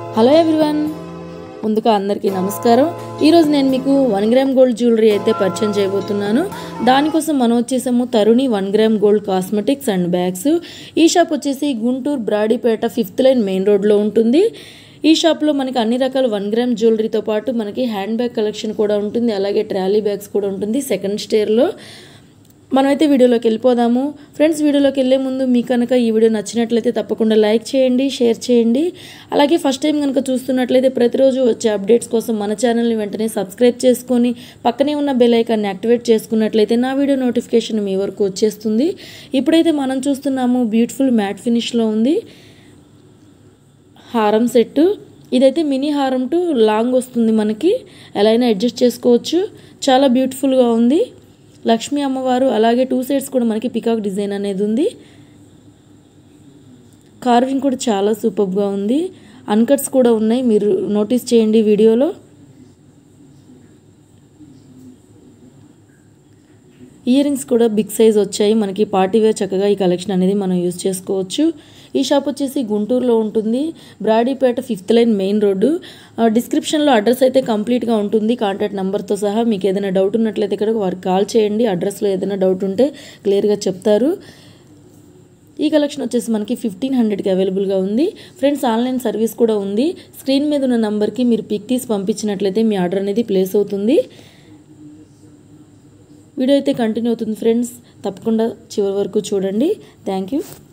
hello everyone ముందుగా అందరికీ నమస్కారం ఈరోజు నేను మీకు వన్ గ్రామ్ గోల్డ్ జ్యువెలరీ అయితే పరిచయం చేయబోతున్నాను దానికోసం మనం వచ్చేసాము Taruni one gram gold cosmetics and bags ఈ షాప్ వచ్చేసి Guntur Brodipet fifth line main రోడ్లో ఉంటుంది ఈ షాప్లో మనకి అన్ని రకాల వన్ గ్రామ్ జ్యువెలరీతో పాటు మనకి హ్యాండ్ బ్యాగ్ కలెక్షన్ కూడా ఉంటుంది అలాగే ట్రాలీ బ్యాగ్స్ కూడా ఉంటుంది సెకండ్ స్టేర్లో మనమైతే వీడియోలోకి వెళ్ళిపోదాము ఫ్రెండ్స్ వీడియోలోకి వెళ్ళే ముందు మీకు కనుక ఈ వీడియో నచ్చినట్లయితే తప్పకుండా లైక్ చేయండి షేర్ చేయండి అలాగే ఫస్ట్ టైం కనుక చూస్తున్నట్లయితే ప్రతిరోజు వచ్చే అప్డేట్స్ కోసం మన ఛానల్ని వెంటనే సబ్స్క్రైబ్ చేసుకొని పక్కనే ఉన్న బెల్ ఐకాన్ని యాక్టివేట్ చేసుకున్నట్లయితే నా వీడియో నోటిఫికేషన్ మీ వరకు వచ్చేస్తుంది ఇప్పుడైతే మనం చూస్తున్నాము బ్యూటిఫుల్ మ్యాట్ ఫినిష్లో ఉంది హారం సెట్ ఇదైతే మినీ హారం టు లాంగ్ వస్తుంది మనకి ఎలా అయినా అడ్జస్ట్ చేసుకోవచ్చు చాలా బ్యూటిఫుల్గా ఉంది లక్ష్మీ అమ్మవారు అలాగే టూ సైడ్స్ కూడా మనకి పికాక్ డిజైన్ అనేది ఉంది కార్వింగ్ కూడా చాలా సూపర్గా ఉంది అన్కట్స్ కూడా ఉన్నాయి మీరు నోటీస్ చేయండి వీడియోలో ఇయర్ రింగ్స్ కూడా బిగ్ సైజ్ వచ్చాయి మనకి పార్టీ వేర్ చక్కగా ఈ కలెక్షన్ అనేది మనం యూజ్ చేసుకోవచ్చు ఈ షాప్ వచ్చేసి గుంటూరులో ఉంటుంది Brodipet fifth line main road డిస్క్రిప్షన్లో అడ్రస్ అయితే కంప్లీట్గా ఉంటుంది కాంటాక్ట్ నెంబర్తో సహా మీకు ఏదైనా డౌట్ ఉన్నట్లయితే ఇక్కడ వారికి కాల్ చేయండి అడ్రస్లో ఏదైనా డౌట్ ఉంటే క్లియర్గా చెప్తారు ఈ కలెక్షన్ వచ్చేసి మనకి ఫిఫ్టీన్ హండ్రెడ్కి అవైలబుల్గా ఉంది ఫ్రెండ్స్ ఆన్లైన్ సర్వీస్ కూడా ఉంది స్క్రీన్ మీద ఉన్న నంబర్కి మీరు పిక్ తీసి పంపించినట్లయితే మీ ఆర్డర్ అనేది ప్లేస్ అవుతుంది వీడియో అయితే కంటిన్యూ అవుతుంది ఫ్రెండ్స్ తప్పకుండా చివరి వరకు చూడండి థ్యాంక్ యూ